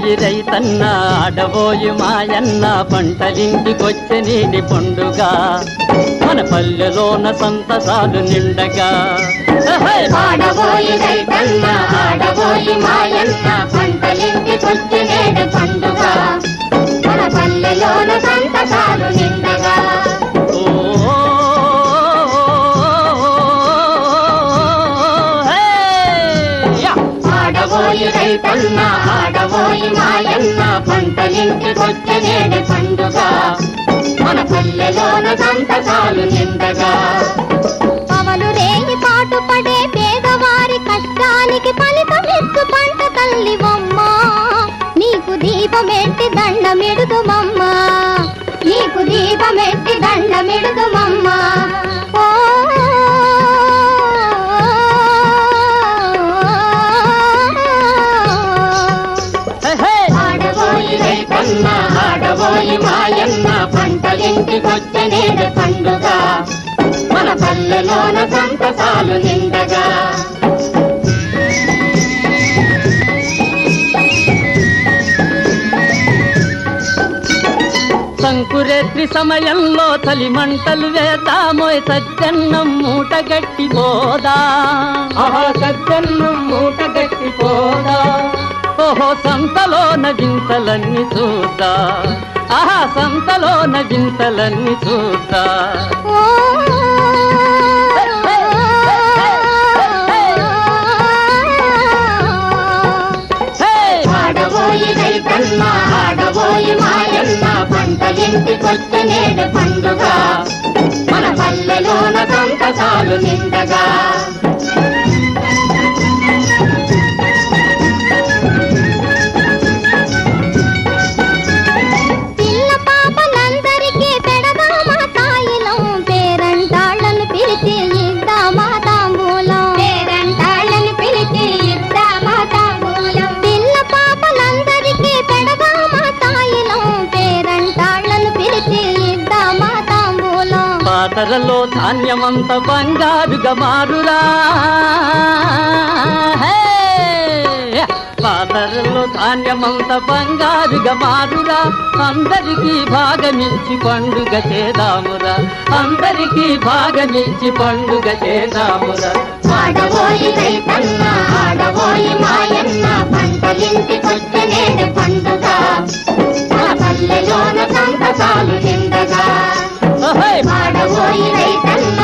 పాడబోయి రైతన్న ఆడబోయి మాయన్న పంటలింటికొచ్చే నీటి పండుగ మన పల్లెలోన సంతసాలు నిండగా హే! పాడబోయి రైతన్న ఆడబోయి మాయన్న పంటలింటికొచ్చి నేడు పండుగ మన పల్లెలోన సంతసాలు నిండగా ఓ, హే! యా! ఆడబోయి రైతన్న ఆడబోయి మాయన్న పంటలింటికొచ్చి నేడు పండుగ మన పల్లెలోన సంతసాలు నిండగా పవలు రేగి పాటు పడే పేదవారి కష్టానికి ఫలితమిచ్చు పంట తల్లి బొమ్మ నీకు దీపమెట్టి దండమిడుదు మమ్మ నీకు దీపమెట్టి దండమిడుదు మమ్మ ఓ హే, హే! ఆడబోయి రైతన్న ఆడబోయి మాయన్న పంటలింటికొచ్చే నేడు పండుగ మన పల్లెలోన సంతసాలు నిండగా సంకురేత్రి సమయంలో చలి మంటలు వేద్దామోయ్ సజ్జన్నం మూట గట్టి పోదా ఆహా సజ్జన్నం మూట గట్టి పోదా ఓహో సంతలోన వింతలన్నీ చూద్దా ఆహా సంతలోన వింతలన్నీ చూద్దా ఓ హే! ఆడబోయి రైతన్న ఆడబోయి మాయన్న పంటలింటికొచ్చే నేడు పండుగ మన పల్లెలోన సంతసాలు నిండగా పిల్ల పాపలందరికీ పెడదామా తాయిలం పేరంటాళ్ళను పిలిచి ఇద్దామా తాంబూలం పేరంటాళ్ళను పిలిచి ఇద్దామా తాంబూలం పిల్ల పాపలందరికీ పెడదామా తాయిలం పేరంటాళ్ళను పిలిచి ఇద్దామా తాంబూలం పాతరలో ధాన్యమంత బంగారుగా మారురా హే! పాతరలో ధాన్యమంత బంగారుగా మారురా అందరికీ భాగమిచ్చి పండుగ చేదామురా అందరికీ భాగమిచ్చి పండుగ చేదామురా ఆడబోయి రైతన్న ఆడబోయి మాయన్న పంటలింటికొచ్చే నేడు పండుగ మన పల్లెలోన సంతసాలు నిండగా హే! ఆడబోయి రైతన్న